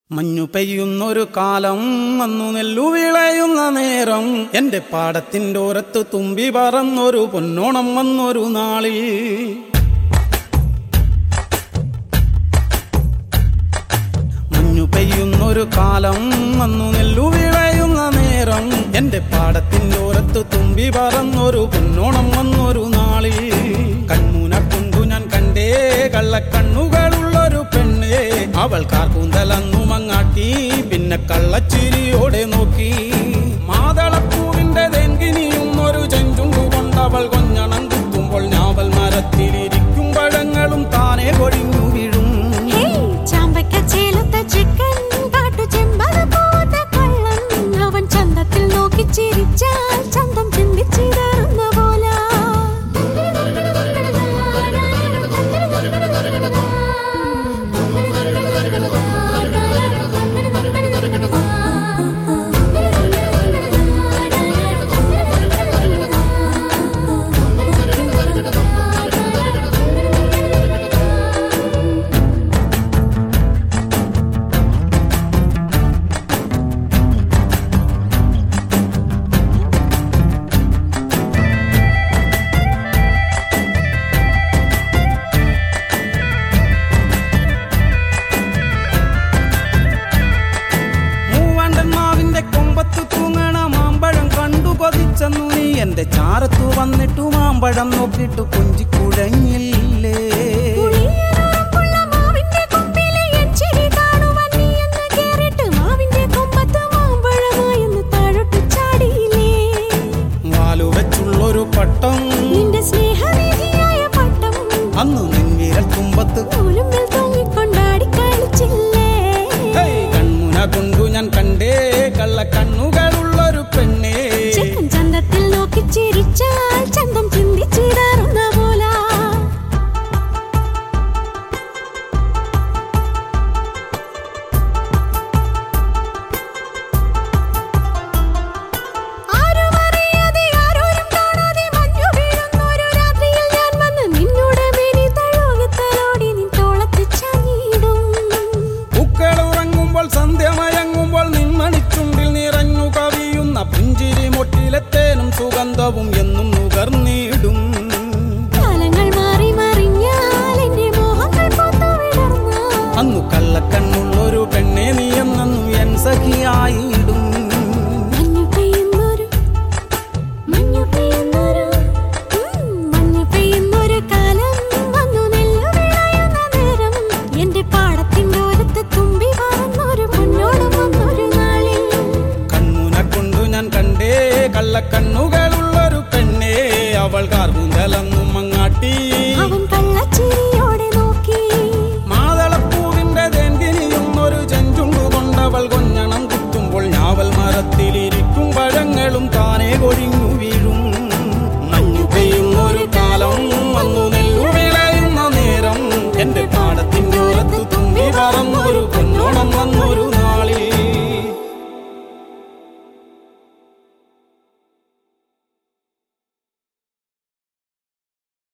മഞ്ഞു പെയ്യുന്നൊരു കാലം വന്നു നെല്ലു വിളയുന്ന നേരം എന്റെ പാടത്തിന്റെ ഓരത്ത് തുമ്പി പറന്നൊരു പൊന്നോണം വന്നൊരു നാളിൽ മഞ്ഞു പെയ്യുന്നൊരു കാലം വന്നു നെല്ലു വിളയുന്ന നേരം എന്റെ പാടത്തിന്റെ ഓരത്ത് തുമ്പി പറന്നൊരു പൊന്നോണം വന്നൊരു നാളിൽ കൺമുന കൊണ്ടു ഞാൻ കണ്ടേ കള്ളക്കണ്ണുകളുള്ളൊരു പെണ്ണേ അവൾ കാർക്കൂന്തലന്നു മങ്ങാട്ടി പിന്നെ കള്ളച്ചിരിയോടെ നോക്കി മാതളപ്പൂവിന്റെ തെങ്കിനിയും ഒരു ചെഞ്ചുണ്ടു കൊണ്ടവൾ കൊഞ്ഞണം കുത്തുമ്പോൾ ഞാവൽ മരത്തിലിരിക്കും പഴങ്ങളും താനെ കൊഴിഞ്ഞു വീഴും ഹേയ് ചാമ്പയ്ക്ക ചേലത്ത ചിക്കൻ കാട്ടു ചെമ്പക പൂത്ത കള്ളൻ അവൻ ചന്തത്തിൽ നോക്കി ചിരിച്ചാൽ ചന്തം ചിന്തിച്ചിടറുന്ന പോലെ മൂവാണ്ടൻ മാവിന്റെ കൊമ്പത്ത് തൂങ്ങണ മാമ്പഴം കണ്ടു കൊതിച്ചെന്നു നീ എന്റെ ചാരത്തു വന്നിട്ടു മാമ്പഴം നോക്കിട്ടു കൊഞ്ചിക്കുഴഞ്ഞില്ലേ പുളിയനാമ്പുള്ള മാവിന്റെ കൊമ്പിലെ എൻ ചിരി കാണുവാൻ നീ എന്ന് കേറിട്ട് മാവിന്റെ കൊമ്പത്ത് മാമ്പഴമായെന്ന് താഴോട്ട് ചാടിയില്ലേ വാലു വെച്ചുള്ളൊരു പട്ടം നിന്റെ സ്നേഹനിധിയായ പട്ടം അന്ന് നിൻവിരൽ തുമ്പത്ത് നൂലുമ്പിൽ തൂങ്ങിക്കൊണ്ടാടി കളിച്ചില്ലേ ഹേയ്, കൺമുന കൊണ്ടു ഞാൻ കണ്ടേ കള്ള കണ്ണുകളുള്ളൊരു പെണ്ണേ ചെക്കൻ ചന്തത്തിൽ നോക്കി ചിരിച്ചാൽ ചന്തം ചിന്തിച്ചിടാറുന്ന പോലെ ആരുമറിയാതെ ആരോരും കാണാതെ മഞ്ഞു വീഴുന്നൊരു രാത്രിയിൽ ഞാൻ വന്ന് നിന്നോട് മേനി തഴുകത്തലോടി നിൻ തോളത്ത് ചാഞ്ഞിടും പൂക്കൾ ഉറങ്ങുമ്പോൾ സന്ധ്യ മയങ്ങുമ്പോൾ നിന്മണിച്ചുണ്ടിൽ നിറഞ്ഞു കവിയുന്ന പുഞ്ചിരി മൊട്ടിലെത്തേനും സുഗന്ധവും എന്നും നുകർന്നിടും കാലങ്ങൾ മാറി മറിഞ്ഞാൽ എന്റെ മോഹങ്ങൾ പൂത്തു വിടർന്നാൽ അന്നു കള്ളക്കണ്ണുള്ളൊരു പെണ്ണെ നീ എന്നു എൻ സഖിയായിടും മഞ്ഞു പെയ്യുന്നൊരു മഞ്ഞു പെയ്യുന്നൊരു ഉം, മഞ്ഞു പെയ്യുന്നൊരു കാലം വന്നു നെല്ലു വിളയുന്ന നേരം എന്റെ പാടത്തിന്റെ ഓരത്ത് തുമ്പി പറന്നൊരു മുന്നോട് വന്നൊരു നാളിൽ കണ്ണുന കൊണ്ടു ഞാൻ കണ്ടേ കള്ളക്കണ്ണുകളുള്ളൊരു പെണ്ണെ അവൾ കാർകൂന്തലെന്നും മങ്ങാട്ടി അവൻ കള്ളച്ചിരിയോടെ നോക്കി മാതളപ്പൂവിന്റെ തെന്തിനിയും ഒരു ചെഞ്ചുണ്ടു കൊണ്ടവൾ കൊഞ്ഞണം കുത്തുമ്പോൾ ഞാവൽ മരത്തിലിരിക്കും പഴങ്ങളും താനെ കൊഴിഞ്ഞു വീഴും മഞ്ഞു പെയ്യുന്നൊരു കാലം വന്നു നെല്ലു വിളയുന്ന നേരം എന്റെ പാടത്തിൻ്റെ ഓരത്ത് തുമ്പി പറന്നൊരു